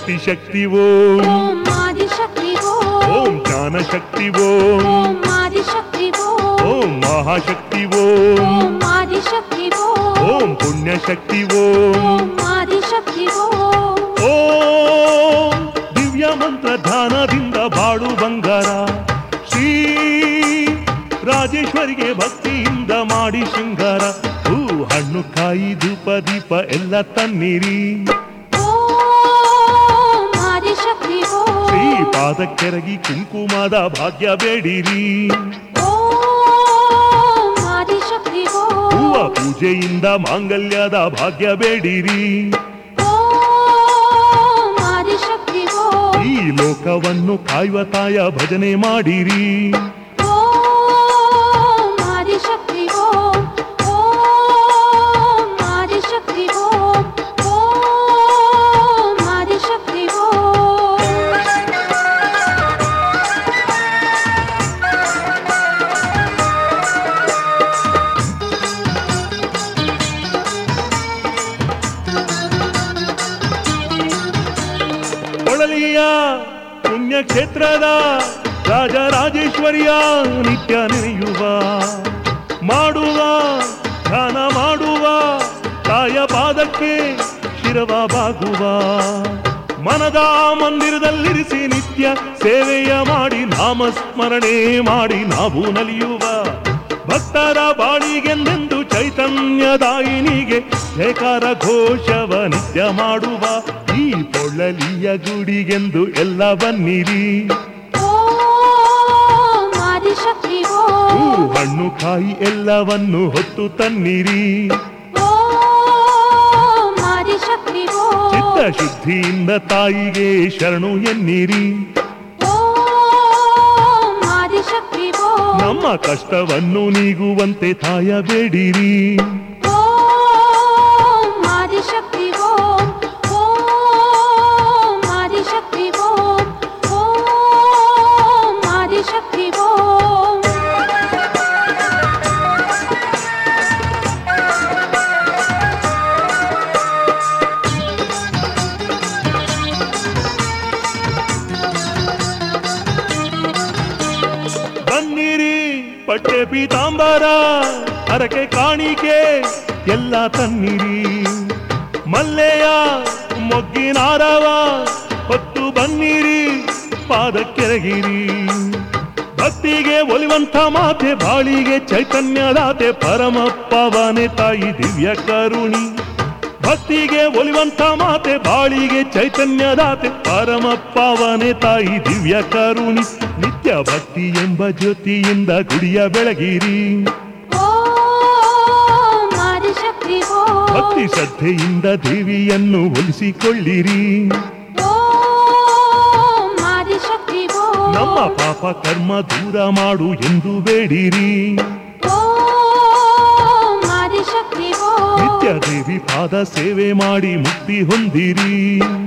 ಶಕ್ತಿ ಶಕ್ತಿ ಓಂ ಓಂ ಆದಿಶಕ್ತಿ ಓಂ ಓಂ ಜ್ಞಾನ ಶಕ್ತಿ ಓಂ ಓಂ ಆದಿಶಕ್ತಿ ಓಂ ಓಂ ಮಹಾಶಕ್ತಿ ಓಂ ಓಂ ಆದಿಶಕ್ತಿ ಓಂ ಓಂ ಪುಣ್ಯ ಶಕ್ತಿ ಓಂ ಓಂ ಆದಿಶಕ್ತಿ ಓಂ ಓಂ ದಿವ್ಯ ಮಂತ್ರ ಧ್ಯಾನದಿಂದ ಬಾಳು ಬಂಗಾರ ಶ್ರೀ ರಾಜೇಶ್ವರಿಗೆ ಭಕ್ತಿಯಿಂದ ಮಾಡಿ ಶೃಂಗಾರ ಹೂ ಹಣ್ಣು ಕಾಯಿ ಧೂಪ ದೀಪ ಎಲ್ಲ ತನ್ನಿರಿ ಓಂ ಆದಿಶಕ್ತಿ ಶ್ರೀ ಓಂ ಪಾದಕ್ಕೆರಗಿ ಕುಂಕುಮದ ಭಾಗ್ಯ ಬೇಡಿರಿ ಓಂ ಆದಿಶಕ್ತಿ ಹೂವ ಓಂ ಪೂಜೆಯಿಂದ ಮಾಂಗಲ್ಯದ ಭಾಗ್ಯ ಬೇಡಿರಿ ಓಂ ಆದಿಶಕ್ತಿ ಓಂ ಈ ಲೋಕವನ್ನು ಕಾಯುವ ತಾಯ ಭಜನೆ ಮಾಡಿರಿ ಓಂ ಆದಿಶಕ್ತಿ ಓಂ ಓಂ ಆದಿಶಕ್ತಿ ಓಂ ಓಂ ಆದಿಶಕ್ತಿ ಓಂ ಕೊಳಲಿಯ ಪುಣ್ಯಕ್ಷೇತ್ರದ ರಾಜರಾಜೇಶ್ವರಿಯ ನಿತ್ಯ ನೆನೆಯುವ ಮಾಡುವ ಧ್ಯಾನ ಮಾಡುವ ತಾಯ ಪಾದಕ್ಕೆ ಶಿರವ ಬಾಗುವ ಮನದ ಮಂದಿರದಲ್ಲಿರಿಸಿ ನಿತ್ಯ ಸೇವೆಯ ಮಾಡಿ ನಾಮಸ್ಮರಣೆ ಮಾಡಿ ನಾವು ನಲಿಯುವ ಭಕ್ತರ ಬಾಳಿಗೆಂದೆಂದು ಚೈತನ್ಯದಾಯಿನಿಗೆ ಜಯಕಾರ ಘೋಷವ ನಿತ್ಯ ಮಾಡುವ ಈ ಪೊಳ್ಳಲಿಯ ಗುಡಿಗೆಂದು ಎಲ್ಲ ಬನ್ನಿರಿ ಓಂ ಆದಿಶಕ್ತಿ ಹೂ ಓಂ ಹಣ್ಣು ಕಾಯಿ ಎಲ್ಲವನ್ನು ಹೊತ್ತು ತನ್ನಿರಿ ಓಂ ಆದಿಶಕ್ತಿ ಚಿತ್ತ ಓಂ ಶುದ್ಧಿಯಿಂದ ತಾಯಿಗೆ ಶರಣು ಎನ್ನಿರಿ ಓಂ ಆದಿಶಕ್ತಿ ಓಂ ನಮ್ಮ ಕಷ್ಟವನ್ನು ನೀಗುವಂತೆ ತಾಯ ಬೇಡಿರಿ ಓಂ ಆದಿಶಕ್ತಿ ಓಂ ಓಂ ಆದಿಶಕ್ತಿ ಓಂ ಓಂ ಆದಿಶಕ್ತಿ ಓಂ ಬನ್ನಿರಿ ಪಟ್ಟೆ ಪೀತಾಂಬರ ಹರಕೆ ಕಾಣಿಕೆ ಎಲ್ಲ ತನ್ನಿರಿ ಮಲ್ಲೆಯ ಮೊಗ್ಗಿನಾರವ ಹೊತ್ತು ಬನ್ನಿರಿ ಪಾದಕ್ಕೆರಗಿರಿ ಭಕ್ತಿಗೆ ಒಲಿವಂತ ಮಾತೆ ಬಾಳಿಗೆ ಚೈತನ್ಯದಾತೆ ಪರಮ ಪವನೆ ತಾಯಿ ದಿವ್ಯ ಕರುಣಿ ಭಕ್ತಿಗೆ ಒಲಿವಂತ ಮಾತೆ ಬಾಳಿಗೆ ಚೈತನ್ಯದಾತೆ ಪರಮ ಪಾವನೆ ತಾಯಿ ದಿವ್ಯ ಕರುಣಿ ನಿತ್ಯ ಭಕ್ತಿ ಎಂಬ ಜ್ಯೋತಿಯಿಂದ ಗುಡಿಯ ಬೆಳಗಿರಿ ಓಂ ಆದಿಶಕ್ತಿ ಭಕ್ತಿ ಓಂ ಶ್ರದ್ಧೆಯಿಂದ ದೇವಿಯನ್ನು ಒಲಿಸಿಕೊಳ್ಳಿರಿ ಓಂ ಆದಿಶಕ್ತಿ ಓಂ ನಮ್ಮ ಪಾಪ ಕರ್ಮ ದೂರ ಮಾಡು ಎಂದು ಬೇಡಿರಿ ಓಂ ಆದಿಶಕ್ತಿ ಓಂ ನಿತ್ಯ ದೇವಿ ಪಾದ ಸೇವೆ ಮಾಡಿ ಮುಕ್ತಿ ಹೊಂದಿರಿ